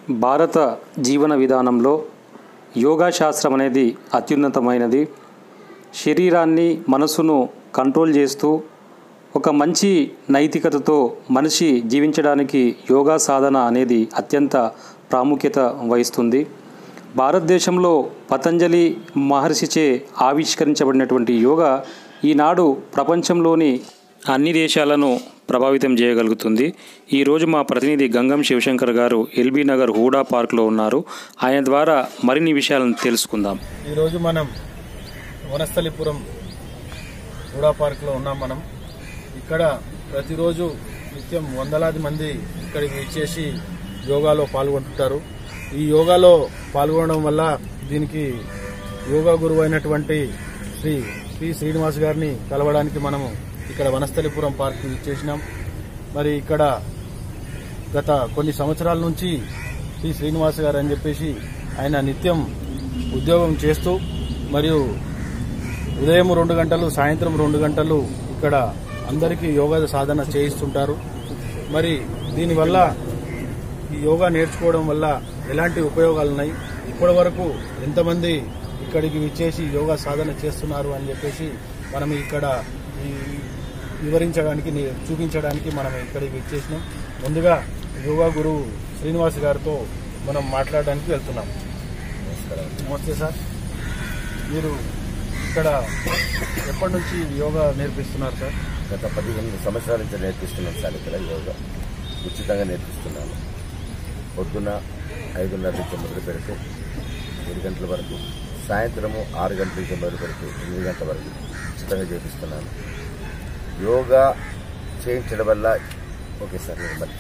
భారత జీవన విధానంలో యోగా శాస్త్రం అనేది అత్యున్నతమైనది శరీరాన్ని మనసును కంట్రోల్ చేస్తూ ఒక మంచి నైతికతతో మనిషి జీవించడానికి యోగా సాధన అనేది అత్యంత ప్రాముఖ్యత వహిస్తుంది భారతదేశంలో పతంజలి మహర్షిచే ఆవిష్కరించబడినటువంటి యోగా ఈనాడు ప్రపంచంలోని అన్ని దేశాలను ప్రభావితం చేయగలుగుతుంది ఈరోజు మా ప్రతినిధి గంగం శివశంకర్ గారు ఎల్బీ నగర్ హూడా పార్క్లో ఉన్నారు ఆయన ద్వారా మరిన్ని విషయాలను తెలుసుకుందాం ఈరోజు మనం వనస్థలిపురం హుడా పార్క్లో ఉన్నాం మనం ఇక్కడ ప్రతిరోజు నిత్యం వందలాది మంది ఇక్కడికి వచ్చేసి యోగాలో పాల్గొంటుంటారు ఈ యోగాలో పాల్గొనడం వల్ల దీనికి యోగా గురువు అయినటువంటి శ్రీ పి శ్రీనివాస్ గారిని కలవడానికి మనము ఇక్కడ వనస్థలిపురం పార్క్ ఇచ్చేసినాం మరి ఇక్కడ గత కొన్ని సంవత్సరాల నుంచి పి శ్రీనివాస్ గారు అని చెప్పేసి ఆయన నిత్యం ఉద్యోగం చేస్తూ మరియు ఉదయం రెండు గంటలు సాయంత్రం రెండు గంటలు ఇక్కడ అందరికీ యోగా సాధన చేయిస్తుంటారు మరి దీనివల్ల ఈ యోగా నేర్చుకోవడం వల్ల ఎలాంటి ఉపయోగాలు ఉన్నాయి ఇప్పటి వరకు ఎంతమంది ఇక్కడికి విచ్చేసి యోగా సాధన చేస్తున్నారు అని చెప్పేసి మనం ఇక్కడ ఈ వివరించడానికి ని- చూపించడానికి మనం ఇక్కడికి విచ్చేసినాం ముందుగా యోగా గురువు శ్రీనివాస్ గారితో మనం మాట్లాడడానికి వెళ్తున్నాం నమస్తే సార్ మీరు ఇక్కడ ఎప్పటి నుంచి యోగా నేర్పిస్తున్నారు సార్ గత పదిహేను సంవత్సరాల నుంచి నేర్పిస్తున్నాను సార్ ఇక్కడ యోగా ఉచితంగా నేర్పిస్తున్నాను పొద్దున ఐదున్నర నుంచి మొదలు పెడితే ఏడు గంటల వరకు సాయంత్రము ఆరు గంటల నుంచి మొదలు పెడితే ఎనిమిది గంటల వరకు ఉచితంగా చేపిస్తున్నాను యోగా చేయించడం వల్ల ఓకే సార్ నేను మరి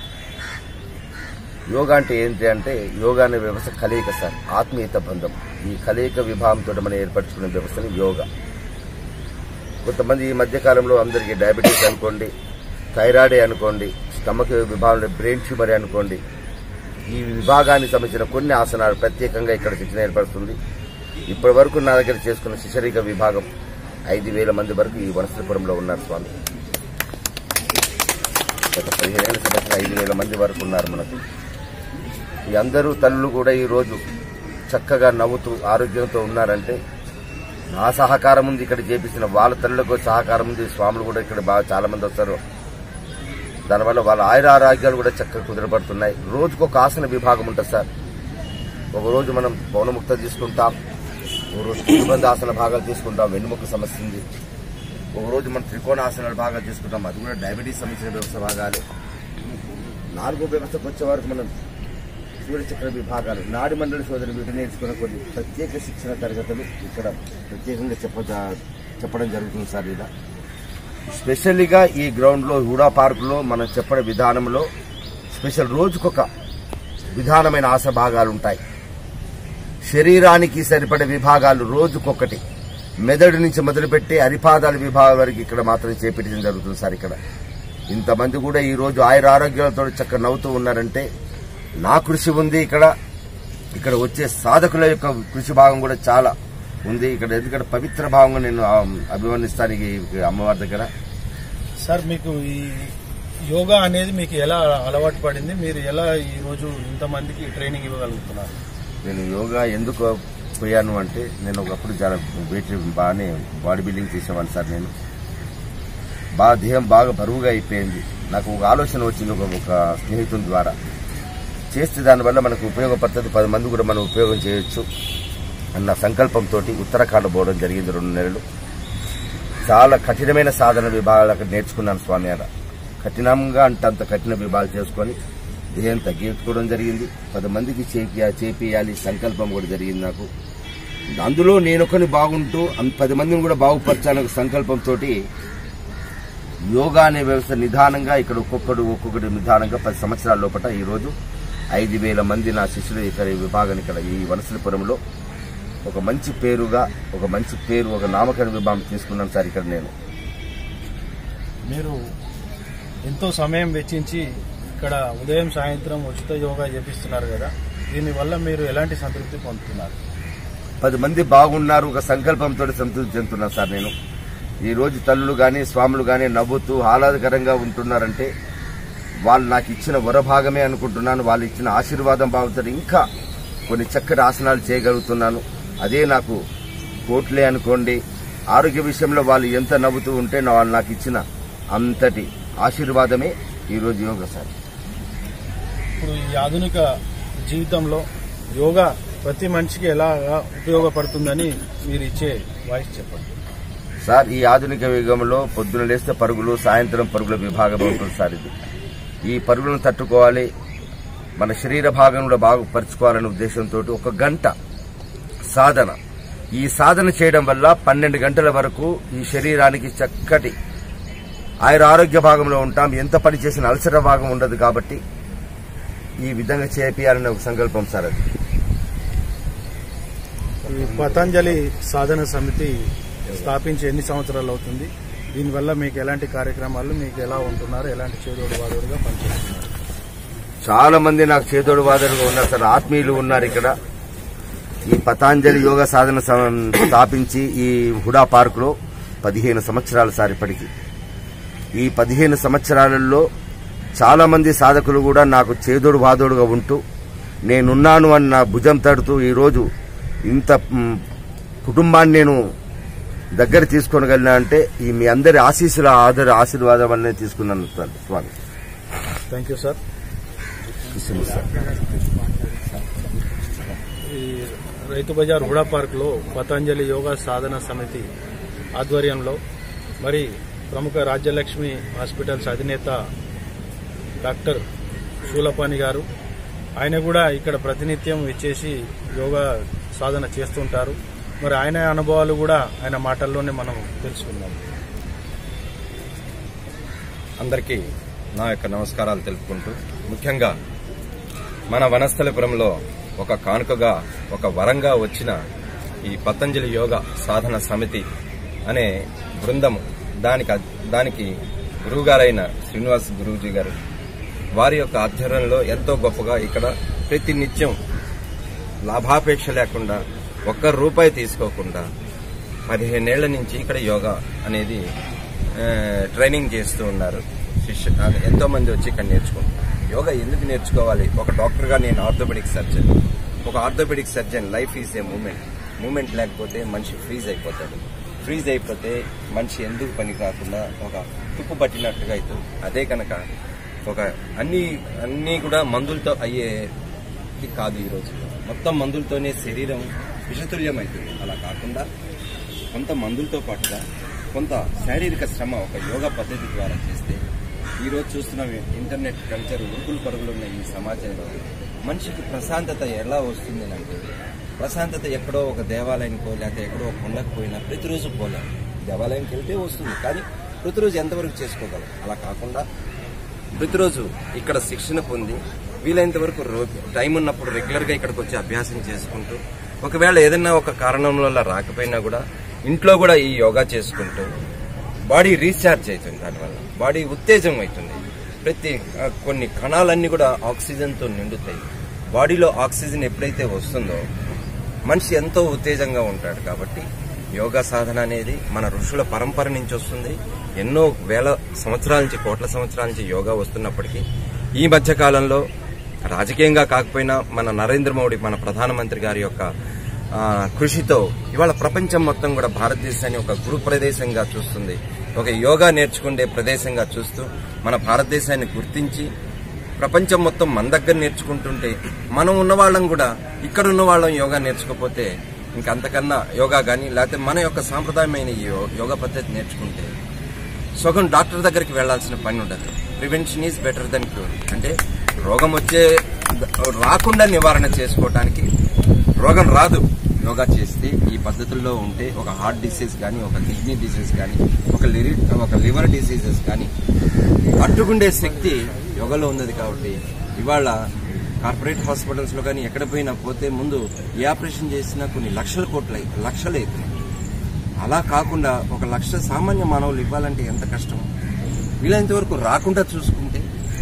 యోగా అంటే ఏంటి అంటే యోగా అనే వ్యవస్థ కలయిక సార్ ఆత్మీయత బంధం ఈ కలయిక విభాగంతో మనం ఏర్పరచుకునే వ్యవస్థని యోగా కొంతమంది ఈ మధ్య కాలంలో అందరికీ డయాబెటీస్ అనుకోండి థైరాయిడ్ అనుకోండి స్టమక్ విభాగంలో బ్రెయిన్ ట్యూమర్ అనుకోండి ఈ విభాగానికి సంబంధించిన కొన్ని ఆసనాలు ప్రత్యేకంగా ఇక్కడ శిక్షణ ఏర్పడుతుంది ఇప్పటి వరకు నా దగ్గర చేసుకున్న శిశరీక విభాగం ఐదు వేల మంది వరకు ఈ వనస్థలిపురంలో ఉన్నారు స్వామి గత పదిహేను సంవత్సరం ఐదు వేల మంది వరకు ఉన్నారు మనకు ఈ అందరూ తల్లులు కూడా ఈ రోజు చక్కగా నవ్వుతూ ఆరోగ్యంతో ఉన్నారంటే నా సహకారం ఉంది ఇక్కడ చేపించిన వాళ్ళ తల్లులకు సహకారం ఉంది స్వాములు కూడా ఇక్కడ బాగా చాలా మంది వస్తారు దానివల్ల వాళ్ళ ఆయుర ఆరోగ్యాలు కూడా చక్కగా కుదిరపడుతున్నాయి రోజుకు ఒక ఆసన విభాగం ఉంటుంది సార్ ఒక రోజు మనం పౌనముక్త తీసుకుంటాం ఒక రోజు కుంభబంధ ఆసన భాగాలు తీసుకుంటాం వెన్నుముక్క సమస్య ఉంది ఒక రోజు మనం త్రికోణాసనాల భాగాలు తీసుకుంటాం అది కూడా డయాబెటీస్ సంబంధించిన వ్యవస్థ భాగాలే నాలుగో వ్యవస్థకు వచ్చే వరకు మనం సూర్యచక్ర విభాగాలు నాడి మండలి సోదరి వీటి నేర్చుకున్న కొన్ని ప్రత్యేక శిక్షణ తరగతులు ఇక్కడ ప్రత్యేకంగా చెప్ప చెప్పడం జరుగుతుంది సార్ ఇలా స్పెషల్గా ఈ గ్రౌండ్లో హుడా పార్కులో మనం చెప్పడం విధానంలో స్పెషల్ రోజుకొక విధానమైన ఆస భాగాలు ఉంటాయి శరీరానికి సరిపడే విభాగాలు రోజుకొకటి మెదడు నుంచి మొదలుపెట్టి అరిపాదాల విభాగం వరకు ఇక్కడ మాత్రం చేపించడం జరుగుతుంది సార్ ఇక్కడ ఇంతమంది కూడా ఈ రోజు ఆయుర ఆరోగ్యాలతో చక్కగా నవ్వుతూ ఉన్నారంటే నా కృషి ఉంది ఇక్కడ ఇక్కడ వచ్చే సాధకుల యొక్క కృషి భాగం కూడా చాలా ఉంది ఇక్కడ ఎందుకంటే పవిత్ర భావంగా నేను ఆ, అభివర్ణిస్తాను ఈ అమ్మవారి దగ్గర సార్ మీకు ఈ యోగా అనేది మీకు ఎలా అలవాటు పడింది మీరు ఎలా ఈ రోజు ఇంతమందికి ట్రైనింగ్ ఇవ్వగలుగుతున్నారు నేను యోగా ఎందుకు పోయాను అంటే నేను ఒకప్పుడు చాలా వెయిట్ బాగానే బాడీ బిల్డింగ్ చేసేవాడిని సార్ నేను బాగా దేహం బాగా బరువుగా అయిపోయింది నాకు ఒక ఆలోచన వచ్చింది ఒక ఒక స్నేహితుని ద్వారా చేస్తే దానివల్ల మనకు ఉపయోగపడుతుంది పది మంది కూడా మనం ఉపయోగం చేయొచ్చు అన్న సంకల్పంతో ఉత్తరాఖండ్ పోవడం జరిగింది రెండు నెలలు చాలా కఠినమైన సాధన విభాగాలు అక్కడ నేర్చుకున్నాను స్వామి అలా కఠినంగా అంటే అంత కఠిన విభాగాలు చేసుకొని దేహం తగ్గించుకోవడం జరిగింది పది మందికి చేపియా చేపియాలి సంకల్పం కూడా జరిగింది నాకు అందులో నేనొకని బాగుంటూ అన్- పది మందిని కూడా బాగుపరచాలనే సంకల్పంతో యోగా అనే వ్యవస్థ నిదానంగా ఇక్కడ ఒక్కొక్కడు ఒక్కొక్కటి నిదానంగా పది సంవత్సరాల లోపల ఈ రోజు ఐదు వేల మంది నా శిష్యులు ఇక్కడ ఈ విభాగం ఇక్కడ ఈ వనసలపురంలో ఒక మంచి పేరుగా ఒక మంచి పేరు ఒక నామకరణ విభాగం తీసుకున్నాను సార్ ఇక్కడ నేను మీరు ఎంతో సమయం వెచ్చించి ఇక్కడ ఉదయం సాయంత్రం ఉచిత యోగా చేపిస్తున్నారు కదా దీనివల్ల మీరు ఎలాంటి సంతృప్తి పొందుతున్నారు పది మంది బాగున్నారు ఒక సంకల్పంతో సంతృప్తి చెందుతున్నాను సార్ నేను ఈ రోజు తల్లులు గాని స్వాములు గాని నవ్వుతూ ఆహ్లాదకరంగా ఉంటున్నారంటే వాళ్ళు నాకు ఇచ్చిన వరభాగమే అనుకుంటున్నాను వాళ్ళు ఇచ్చిన ఆశీర్వాదం బాగుతుంది ఇంకా కొన్ని చక్కటి ఆసనాలు చేయగలుగుతున్నాను అదే నాకు కోట్లే అనుకోండి ఆరోగ్య విషయంలో వాళ్ళు ఎంత నవ్వుతూ ఉంటే నా- వాళ్ళు నాకు ఇచ్చిన అంతటి ఆశీర్వాదమే ఈరోజు యోగా సార్ ఇప్పుడు ఈ ఆధునిక జీవితంలో యోగా ప్రతి మనిషికి ఎలా ఉపయోగపడుతుందని మీరు ఇచ్చే వాయిస్ చెప్పండి సార్ ఈ ఆధునిక యుగంలో పొద్దున లేస్తే పరుగులు సాయంత్రం పరుగుల విభాగం ఉంటుంది సార్ ఇది ఈ పరుగులను తట్టుకోవాలి మన శరీర భాగం కూడా బాగుపరుచుకోవాలనే ఉద్దేశంతో ఒక గంట సాధన ఈ సాధన చేయడం వల్ల పన్నెండు గంటల వరకు ఈ శరీరానికి చక్కటి ఆయుర ఆరోగ్య భాగంలో ఉంటాం ఎంత పని చేసిన అలసట భాగం ఉండదు కాబట్టి ఈ విధంగా చేపియాలనే ఒక సంకల్పం సార్ అది ఈ పతంజలి సాధన సమితి స్థాపించి ఎన్ని సంవత్సరాలు అవుతుంది దీనివల్ల మీకు ఎలాంటి కార్యక్రమాలు మీకు ఎలా ఉంటున్నారు ఎలాంటి చేదోడు వాదోడుగా పనిచేస్తున్నారు చాలా మంది నాకు చేతోడు వాదనగా ఉన్నారు సార్ ఆత్మీయులు ఉన్నారు ఇక్కడ ఈ పతాంజలి యోగా సాధన సం- స్థాపించి ఈ హుడా పార్క్ లో పదిహేను సంవత్సరాలు సార్ ఇప్పటికి ఈ పదిహేను సంవత్సరాలలో చాలా మంది సాధకులు కూడా నాకు చేదోడు వాదోడుగా ఉంటూ నేనున్నాను అని నా భుజం తడుతూ ఈరోజు ఇంత మ్, కుటుంబాన్ని నేను దగ్గర తీసుకోగలిగినా అంటే ఈ మీ అందరి ఆశీస్సుల ఆదర ఆశీర్వాదం అనేది తీసుకున్నాను సార్ స్వామి థ్యాంక్ యూ సార్ ఇస్తుంది సార్ ఈ రైతు బజార్ హుడా పార్క్ లో పతంజలి యోగా సాధన సమితి ఆధ్వర్యంలో మరి ప్రముఖ రాజ్యలక్ష్మి హాస్పిటల్స్ అధినేత డాక్టర్ శూలపాణి గారు ఆయన కూడా ఇక్కడ ప్రతినిత్యం ఇచ్చేసి యోగా సాధన చేస్తుంటారు మరి ఆయన అనుభవాలు కూడా ఆయన మాటల్లోనే మనం తెలుసుకుందాం అందరికీ నా యొక్క నమస్కారాలు తెలుపుకుంటూ ముఖ్యంగా మన వనస్థలిపురంలో ఒక కానుకగా ఒక వరంగా వచ్చిన ఈ పతంజలి యోగా సాధన సమితి అనే బృందము దానికి అద్- దానికి గురువుగారైన శ్రీనివాస్ గురూజీ గారు వారి యొక్క ఆధ్వర్యంలో ఎంతో గొప్పగా ఇక్కడ ప్రతి నిత్యం లాభాపేక్ష లేకుండా ఒక్క రూపాయి తీసుకోకుండా పదిహేనేళ్ల నుంచి ఇక్కడ యోగా అనేది ఆ, ట్రైనింగ్ చేస్తూ ఉన్నారు శిష్యు ఎంతో మంది వచ్చి ఇక్కడ నేర్చుకుంటున్నారు యోగా ఎందుకు నేర్చుకోవాలి ఒక డాక్టర్గా నేను ఆర్థోపెడిక్ సర్జన్ ఒక orthopaedic surgeon life is a moment moment లేకపోతే మనిషి ఫ్రీజ్ అయిపోతాడు ఫ్రీజ్ అయిపోతే మనిషి ఎందుకు పని కాకుండా ఒక తుప్పు పట్టినట్టుగా అవుతుంది అదే కనుక ఒక అన్ని అన్నీ కూడా మందులతో అయ్యే ఇది కాదు ఈరోజు మొత్తం మందులతోనే శరీరం విషతుల్యం అవుతుంది అలా కాకుండా కొంత మందులతో పాటుగా కొంత శారీరక శ్రమ ఒక యోగా పద్ధతి ద్వారా చేస్తే ఈరోజు చూస్తున్న ఇంటర్నెట్ కల్చర్ ఉరుకులు పరుగులు ఉన్న ఈ సమాజంలో మనిషికి ప్రశాంతత ఎలా వస్తుంది అంటే ప్రశాంతత ఎక్కడో ఒక దేవాలయానికో లేకపోతే ఎక్కడో ఒక కొండకు పోయినా ప్రతిరోజు పోలేం దేవాలయానికి వెళ్తే వస్తుంది కానీ ప్రతిరోజు ఎంతవరకు చేసుకోగలం అలా కాకుండా ప్రతిరోజు ఇక్కడ శిక్షణ పొంది వీలైనంత వరకు రో- టైం ఉన్నప్పుడు రెగ్యులర్ గా ఇక్కడికి వచ్చి అభ్యాసం చేసుకుంటూ ఒకవేళ ఏదైనా ఒక కారణం వల్ల రాకపోయినా కూడా ఇంట్లో కూడా ఈ యోగా చేసుకుంటూ బాడీ రీఛార్జ్ అవుతుంది దానివల్ల బాడీ ఉత్తేజం అవుతుంది ప్రతి ఆ, కొన్ని కణాలన్నీ కూడా ఆక్సిజన్తో నిండుతాయి బాడీలో ఆక్సిజన్ ఎప్పుడైతే వస్తుందో మనిషి ఎంతో ఉత్తేజంగా ఉంటాడు కాబట్టి యోగా సాధన అనేది మన ఋషుల పరంపర నుంచి వస్తుంది ఎన్నో వేల సంవత్సరాల నుంచి కోట్ల సంవత్సరాల నుంచి యోగా వస్తున్నప్పటికీ ఈ మధ్య కాలంలో రాజకీయంగా కాకపోయినా మన నరేంద్ర మోడీ మన ప్రధానమంత్రి గారి యొక్క ఆ, కృషితో ఇవాళ ప్రపంచం మొత్తం కూడా భారతదేశాన్ని ఒక గురు ప్రదేశంగా చూస్తుంది ఒక యోగా నేర్చుకునే ప్రదేశంగా చూస్తూ మన భారతదేశాన్ని గుర్తించి ప్రపంచం మొత్తం మన దగ్గర నేర్చుకుంటుంటే మనం ఉన్న వాళ్ళం కూడా ఇక్కడ ఉన్న వాళ్ళం యోగా నేర్చుకోకపోతే ఇంకంతకన్నా యోగా కానీ లేకపోతే మన యొక్క సాంప్రదాయమైన ఈ యో- యోగా పద్ధతి నేర్చుకుంటే సగం డాక్టర్ దగ్గరికి వెళ్లాల్సిన పని ఉండదు prevention is better then cure అంటే రోగం వచ్చే రాకుండా నివారణ చేసుకోవడానికి రోగం రాదు యోగా చేస్తే ఈ పద్ధతుల్లో ఉంటే ఒక హార్ట్ డిసీజ్ కానీ ఒక కిడ్నీ డిసీజ్ కానీ ఒక లిరి ఒక లివర్ డిసీజెస్ కానీ అడ్డుకుండే శక్తి యోగాలో ఉన్నది కాబట్టి ఇవాళ కార్పొరేట్ హాస్పిటల్స్ లో కానీ ఎక్కడ పోయినా పోతే ముందు ఏ ఆపరేషన్ చేసినా కొన్ని లక్షల కోట్ల లక్షలు అవుతున్నాయి అలా కాకుండా ఒక లక్ష సామాన్య మానవులు ఇవ్వాలంటే ఎంత కష్టం వీలైనంత వరకు రాకుండా చూసుకుంటే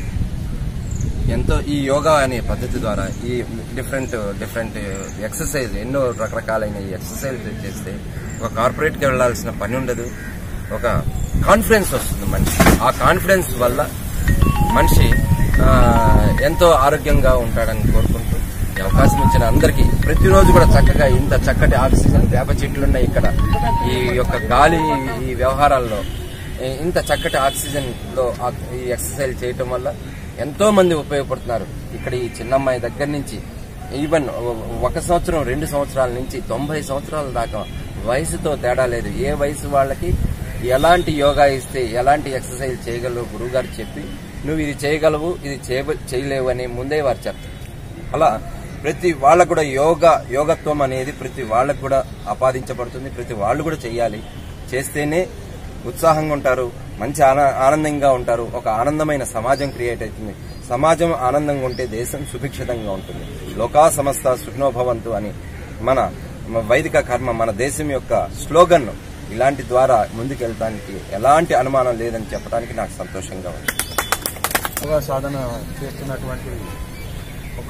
ఎంతో ఈ యోగా అనే పద్ధతి ద్వారా ఈ డిఫరెంట్ డిఫరెంట్ ఎక్సర్సైజ్ ఎన్నో రకరకాలైన ఈ ఎక్సర్సైజ్ చేస్తే ఒక కార్పొరేట్కి వెళ్లాల్సిన పని ఉండదు ఒక కాన్ఫిడెన్స్ వస్తుంది మనిషి ఆ కాన్ఫిడెన్స్ వల్ల మనిషి ఆ, ఎంతో ఆరోగ్యంగా ఉంటాడని కోరుకుంటూ ఈ అవకాశం ఇచ్చిన అందరికీ ప్రతిరోజు కూడా చక్కగా ఇంత చక్కటి ఆక్సిజన్ వేప చెట్లున్నాయి ఇక్కడ ఈ యొక్క గాలి ఈ వ్యవహారాల్లో ఈ- ఇంత చక్కటి ఆక్సిజన్ లో ఆ- ఈ ఎక్సర్సైజ్ చేయటం వల్ల ఎంతో మంది ఉపయోగపడుతున్నారు ఇక్కడ ఈ చిన్నమ్మాయి దగ్గర నుంచి ఈవెన్ ఒక సంవత్సరం రెండు సంవత్సరాల నుంచి తొంభై సంవత్సరాల దాకా వయసుతో తేడా లేదు ఏ వయసు వాళ్ళకి ఎలాంటి యోగా ఇస్తే ఎలాంటి ఎక్సర్సైజ్ చేయగలవు గురువుగారు చెప్పి నువ్వు ఇది చేయగలవు ఇది చేయ- చేయలేవు అని ముందే వారు చెప్తారు అలా ప్రతి వాళ్ళకు కూడా యోగా యోగత్వం అనేది ప్రతి వాళ్ళకు కూడా ఆపాదించబడుతుంది ప్రతి వాళ్ళు కూడా చేయాలి చేస్తేనే ఉత్సాహంగా ఉంటారు మంచి ఆన- ఆనందంగా ఉంటారు ఒక ఆనందమైన సమాజం క్రియేట్ అవుతుంది సమాజం ఆనందంగా ఉంటే దేశం సుభిక్షితంగా ఉంటుంది లోకా సమస్త సుఖనోభవంతు అని మన మన వైదిక కర్మ మన దేశం యొక్క స్లోగన్ ఇలాంటి ద్వారా ముందుకెళ్ళడానికి ఎలాంటి అనుమానం లేదని చెప్పడానికి నాకు సంతోషంగా ఉంది యోగా సాధన చేస్తున్నటువంటి ఒక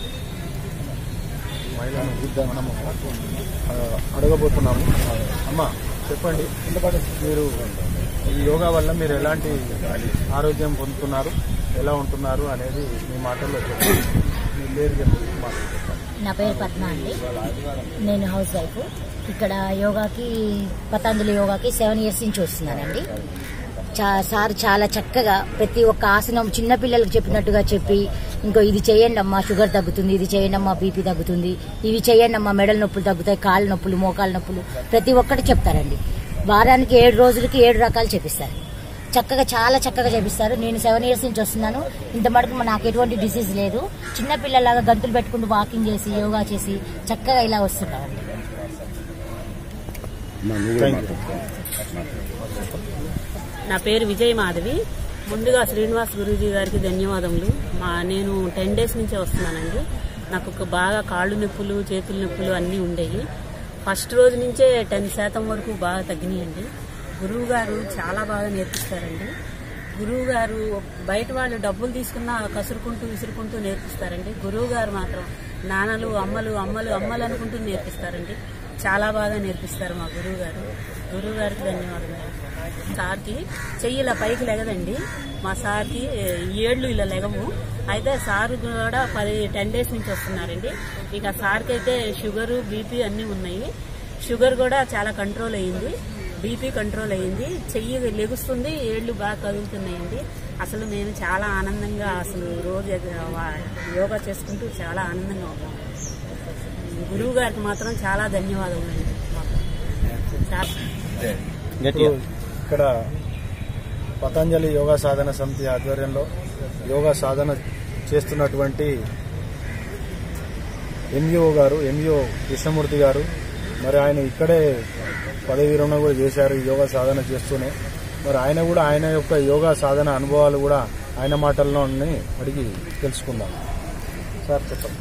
మహిళను మనము ఆ, అడగబోతున్నాము ఆ, అమ్మ చెప్పండి మీరు ఈ యోగా వల్ల మీరు ఎలాంటి ఆరోగ్యం పొందుతున్నారు ఎలా ఉంటున్నారు అనేది మీ మాటల్లో చెప్పండి మీ పేరు చెప్పి మాటలు చెప్పండి నా పేరు పద్మ అండి నేను హౌస్ వైఫ్ ఇక్కడ యోగాకి పతంజలి యోగాకి సెవెన్ ఇయర్స్ నుంచి వస్తున్నానండి చా సార్ చాలా చక్కగా ప్రతి ఒక్క ఆసనం చిన్న పిల్లలకు చెప్పినట్టుగా చెప్పి ఇంకో ఇది చేయండి అమ్మా షుగర్ తగ్గుతుంది ఇది చేయండి అమ్మా బీపీ తగ్గుతుంది ఇవి చేయండి అమ్మా మెడల నొప్పులు తగ్గుతాయి కాళ్ళ నొప్పులు మోకాళ్ళ నొప్పులు ప్రతి ఒక్కటి చెప్తారండి వారానికి ఏడు రోజులకి ఏడు రకాలు చెప్పిస్తారు చక్కగా చాలా చక్కగా చేపిస్తారు నేను సెవెన్ ఇయర్స్ నుంచి వస్తున్నాను ఇంత మటుకు నాకు ఎటువంటి డిసీజ్ లేదు చిన్న పిల్లలాగా గంతులు పెట్టుకుంటూ వాకింగ్ చేసి యోగా చేసి చక్కగా ఇలా వస్తున్నామండి నా పేరు విజయ మాధవి ముందుగా శ్రీనివాస్ గురూజీ గారికి ధన్యవాదములు మా నేను టెన్ డేస్ నుంచే వస్తున్నానండి నాకు ఒక బాగా కాళ్ళు నొప్పులు చేతుల నొప్పులు అన్నీ ఉండేవి ఫస్ట్ రోజు నుంచే టెన్ శాతం వరకు బాగా తగ్గినాయండి గురువు గారు చాలా బాగా నేర్పిస్తారండి గురువు గారు బయట వాళ్ళు డబ్బులు తీసుకున్నా కసురుకుంటూ విసురుకుంటూ నేర్పిస్తారండి గురువు గారు మాత్రం నాన్నలు అమ్మలు అమ్మలు అమ్మలు అనుకుంటూ నేర్పిస్తారండి చాలా బాగా నేర్పిస్తారు మా గురువు గారు గురువు గారికి ధన్యవాదాలు సార్కి చెయ్యి ఇలా పైకి లెగదండి మా సార్కి ఏళ్ళు ఇలా లెగము అయితే సార్ కూడా పది టెన్ డేస్ నుంచి వస్తున్నారండి ఇక సార్కి అయితే షుగరు బీపీ అన్నీ ఉన్నాయి షుగర్ కూడా చాలా కంట్రోల్ అయ్యింది బీపీ కంట్రోల్ అయ్యింది చెయ్యి లెగుస్తుంది ఏళ్ళు బాగా కదులుతున్నాయండి అసలు మేము చాలా ఆనందంగా అసలు రోజు ఎగ- వా- యోగా చేసుకుంటూ చాలా ఆనందంగా ఉన్నాం గురువు గారికి మాత్రం చాలా ధన్యవాదములు అండి చాలా ఇప్పుడు ఇక్కడ పతంజలి యోగా సాధన సమితి ఆధ్వర్యంలో యోగా సాధన చేస్తున్నటువంటి ఎంఈఓ గారు ఎంఈఓ కృష్ణమూర్తి గారు మరి ఆయన ఇక్కడే పదవి విరమణ కూడా చేశారు ఈ యోగా సాధన చేస్తూనే మరి ఆయన కూడా ఆయన యొక్క యోగా సాధన అనుభవాలు కూడా ఆయన మాటల్లోనే అడిగి తెలుసుకుందాం సార్ చెప్పండి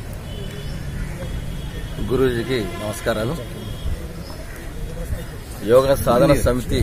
గురూజీకి నమస్కారాలు యోగా సాధన సమితి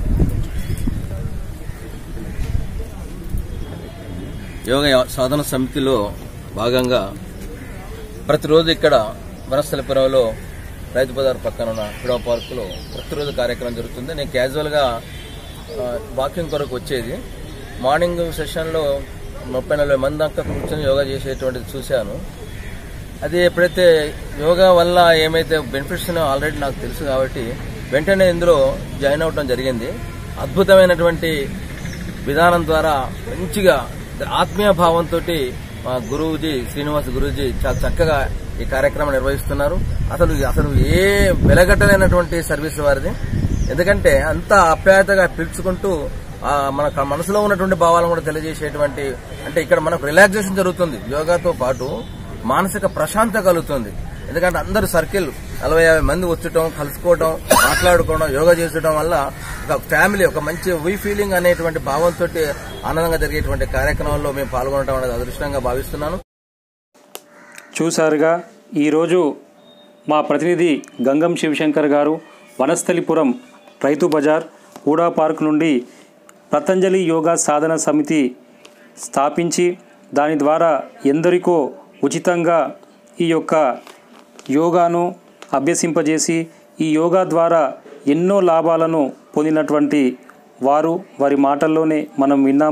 యోగా సాధన సమితిలో భాగంగా ప్రతిరోజు ఇక్కడ వనస్థలపురంలో రైతు బజార్ పక్కన ఉన్న ఫిడో పార్కులో ప్రతిరోజు కార్యక్రమం జరుగుతుంది నేను క్యాజువల్గా ఆ, వాకింగ్ కొరకు వచ్చేది మార్నింగ్ సెషన్లో ముప్పై నలభై మంది దాకా కూర్చొని యోగా చేసేటువంటిది చూశాను అది ఎప్పుడైతే యోగా వల్ల ఏమైతే బెనిఫిట్స్ ఉన్నాయో ఆల్రెడీ నాకు తెలుసు కాబట్టి వెంటనే ఇందులో జాయిన్ అవడం జరిగింది అద్భుతమైనటువంటి విధానం ద్వారా మంచిగా ఆత్మీయ భావంతో మా గురువుజీ శ్రీనివాస్ గురూజీ చాలా చక్కగా ఈ కార్యక్రమం నిర్వహిస్తున్నారు అసలు అసలు ఏ వెలగట్టలేనటువంటి సర్వీస్ వారిది ఎందుకంటే అంత ఆప్యాయతగా పిలుచుకుంటూ ఆ, మన క- మనసులో ఉన్నటువంటి భావాలను కూడా తెలియజేసేటువంటి అంటే ఇక్కడ మనకు రిలాక్సేషన్ జరుగుతుంది యోగాతో పాటు మానసిక ప్రశాంతత కలుగుతుంది ఎందుకంటే అందరు సర్కిల్ నలభై యాభై మంది వచ్చటం కలుసుకోవడం మాట్లాడుకోవడం యోగా చేసడం వల్ల ఒక ఫ్యామిలీ ఒక మంచి వీ ఫీలింగ్ అనేటువంటి భావంతో ఆనందంగా జరిగేటువంటి కార్యక్రమంలో మేము పాల్గొనడం అనేది అదృష్టంగా భావిస్తున్నాను చూశారుగా ఈరోజు మా ప్రతినిధి గంగం శివశంకర్ గారు వనస్థలిపురం రైతు బజార్ ఊడా పార్క్ నుండి పతంజలి యోగా సాధన సమితి స్థాపించి దాని ద్వారా ఎందరికో ఉచితంగా ఈ యొక్క యోగాను అభ్యసింపజేసి ఈ యోగా ద్వారా ఎన్నో లాభాలను పొందినటువంటి వారు వారి మాటల్లోనే మనం విన్నాం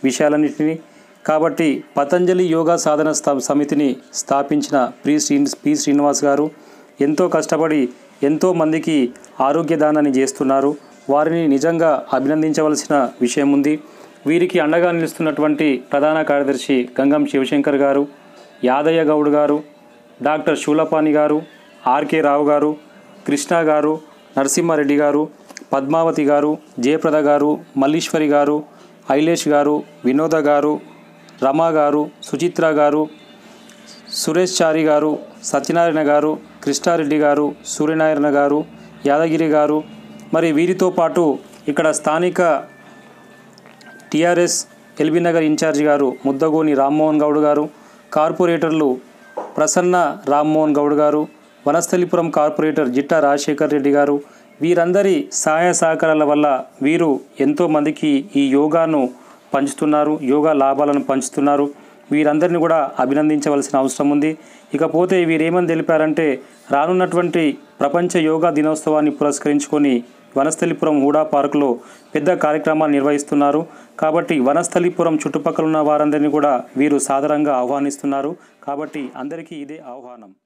విషయాలన్నింటినీ కాబట్టి పతంజలి యోగా సాధన స్థ- సమితిని స్థాపించిన పి శ్రీ పి శ్రీనివాస్ గారు ఎంతో కష్టపడి ఎంతో మందికి ఆరోగ్యదానాన్ని చేస్తున్నారు వారిని నిజంగా అభినందించవలసిన విషయం ఉంది వీరికి అండగా నిలుస్తున్నటువంటి ప్రధాన కార్యదర్శి గంగం శివశంకర్ గారు యాదయ్య గౌడ్ గారు డాక్టర్ శూలపాణి గారు ఆర్కే రావు గారు కృష్ణ గారు నరసింహారెడ్డి గారు పద్మావతి గారు జయప్రద గారు మల్లీశ్వరి గారు ఐలేష్ గారు వినోద గారు రమా గారు సుచిత్ర గారు సురేష్ చారి గారు సత్యనారాయణ గారు కృష్ణారెడ్డి గారు సూర్యనారాయణ గారు యాదగిరి గారు మరి వీరితో పాటు ఇక్కడ స్థానిక టీఆర్ఎస్ ఎల్బీ నగర్ ఇన్ఛార్జి గారు ముద్దగోని రామ్మోహన్ గౌడ్ గారు కార్పొరేటర్లు ప్రసన్న రామ్మోహన్ గౌడ్ గారు వనస్థలిపురం కార్పొరేటర్ జిట్టా రాజశేఖర్ రెడ్డి గారు వీరందరి సహాయ సహకారాల వల్ల వీరు ఎంతోమందికి ఈ యోగాను పంచుతున్నారు యోగా లాభాలను పంచుతున్నారు వీరందరిని కూడా అభినందించవలసిన అవసరం ఉంది ఇకపోతే వీరేమని తెలిపారంటే రానున్నటువంటి ప్రపంచ యోగా దినోత్సవాన్ని పురస్కరించుకొని వనస్థలిపురం హూడా పార్కులో పెద్ద కార్యక్రమాలు నిర్వహిస్తున్నారు కాబట్టి వనస్థలిపురం చుట్టుపక్కల ఉన్న వారందరినీ కూడా వీరు సాదరంగా ఆహ్వానిస్తున్నారు కాబట్టి అందరికీ ఇదే ఆహ్వానం